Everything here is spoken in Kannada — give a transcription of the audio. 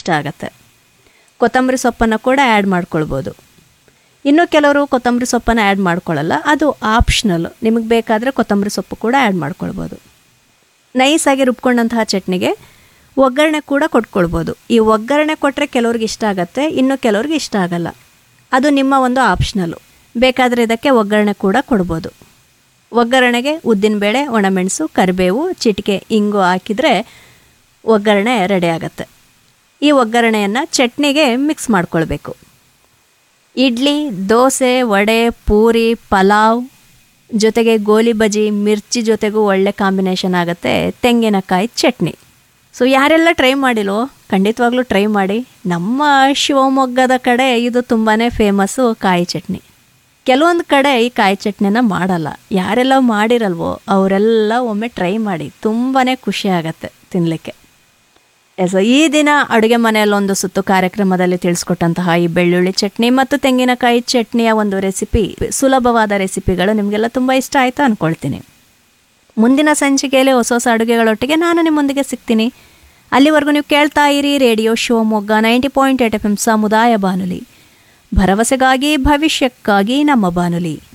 ಇಷ್ಟ ಆಗತ್ತೆ ಕೊತ್ತಂಬರಿ ಸೊಪ್ಪನ್ನು ಕೂಡ ಆ್ಯಡ್ ಮಾಡ್ಕೊಳ್ಬೋದು ಇನ್ನು ಕೆಲವರು ಕೊತ್ತಂಬರಿ ಸೊಪ್ಪನ್ನು ಆ್ಯಡ್ ಮಾಡ್ಕೊಳ್ಳಲ್ಲ ಅದು ಆಪ್ಷನಲ್ ನಿಮಗೆ ಬೇಕಾದರೆ ಕೊತ್ತಂಬರಿ ಸೊಪ್ಪು ಕೂಡ ಆ್ಯಡ್ ಮಾಡ್ಕೊಳ್ಬೋದು ನೈಸಾಗಿ ರುಬ್ಕೊಂಡಂತಹ ಚಟ್ನಿಗೆ ಒಗ್ಗರಣೆ ಕೂಡ ಕೊಟ್ಕೊಳ್ಬೋದು ಈ ಒಗ್ಗರಣೆ ಕೊಟ್ಟರೆ ಕೆಲವ್ರಿಗೆ ಇಷ್ಟ ಆಗುತ್ತೆ ಇನ್ನು ಕೆಲವ್ರಿಗೆ ಇಷ್ಟ ಆಗಲ್ಲ ಅದು ನಿಮ್ಮ ಒಂದು ಆಪ್ಷನಲ್ಲು ಬೇಕಾದರೆ ಇದಕ್ಕೆ ಒಗ್ಗರಣೆ ಕೂಡ ಕೊಡ್ಬೋದು ಒಗ್ಗರಣೆಗೆ ಉದ್ದಿನಬೇಳೆ ಒಣಮೆಣಸು ಕರಿಬೇವು ಚಿಟಿಕೆ ಇಂಗು ಹಾಕಿದರೆ ಒಗ್ಗರಣೆ ರೆಡಿ ಆಗುತ್ತೆ ಈ ಒಗ್ಗರಣೆಯನ್ನು ಚಟ್ನಿಗೆ ಮಿಕ್ಸ್ ಮಾಡ್ಕೊಳ್ಬೇಕು ಇಡ್ಲಿ ದೋಸೆ ವಡೆ ಪೂರಿ ಪಲಾವ್ ಜೊತೆಗೆ ಗೋಲಿ ಬಜಿ ಮಿರ್ಚಿ ಜೊತೆಗೂ ಒಳ್ಳೆ ಕಾಂಬಿನೇಷನ್ ಆಗುತ್ತೆ ತೆಂಗಿನಕಾಯಿ ಚಟ್ನಿ ಸೊ ಯಾರೆಲ್ಲ ಟ್ರೈ ಮಾಡಿಲ್ವೋ ಖಂಡಿತವಾಗ್ಲೂ ಟ್ರೈ ಮಾಡಿ ನಮ್ಮ ಶಿವಮೊಗ್ಗದ ಕಡೆ ಇದು ತುಂಬಾ ಫೇಮಸ್ಸು ಕಾಯಿ ಚಟ್ನಿ ಕೆಲವೊಂದು ಕಡೆ ಈ ಕಾಯಿ ಚಟ್ನಿನ ಮಾಡಲ್ಲ ಯಾರೆಲ್ಲ ಮಾಡಿರಲ್ವೋ ಅವರೆಲ್ಲ ಒಮ್ಮೆ ಟ್ರೈ ಮಾಡಿ ತುಂಬಾ ಖುಷಿ ಆಗತ್ತೆ ತಿನ್ನಲಿಕ್ಕೆ ಎಸ್ ಈ ದಿನ ಅಡುಗೆ ಮನೆಯಲ್ಲೊಂದು ಸುತ್ತು ಕಾರ್ಯಕ್ರಮದಲ್ಲಿ ತಿಳಿಸ್ಕೊಟ್ಟಂತಹ ಈ ಬೆಳ್ಳುಳ್ಳಿ ಚಟ್ನಿ ಮತ್ತು ತೆಂಗಿನಕಾಯಿ ಚಟ್ನಿಯ ಒಂದು ರೆಸಿಪಿ ಸುಲಭವಾದ ರೆಸಿಪಿಗಳು ನಿಮಗೆಲ್ಲ ತುಂಬ ಇಷ್ಟ ಆಯಿತು ಅಂದ್ಕೊಳ್ತೀನಿ ಮುಂದಿನ ಸಂಚಿಕೆಯಲ್ಲಿ ಹೊಸ ಹೊಸ ಅಡುಗೆಗಳೊಟ್ಟಿಗೆ ನಾನು ನಿಮ್ಮೊಂದಿಗೆ ಸಿಗ್ತೀನಿ ಅಲ್ಲಿವರೆಗೂ ನೀವು ಕೇಳ್ತಾ ಇರಿ radio Shivamogga ninety point eight F M ಸಮುದಾಯ ಬಾನುಲಿ ಭರವಸೆಗಾಗಿ ಭವಿಷ್ಯಕ್ಕಾಗಿ ನಮ್ಮ ಬಾನುಲಿ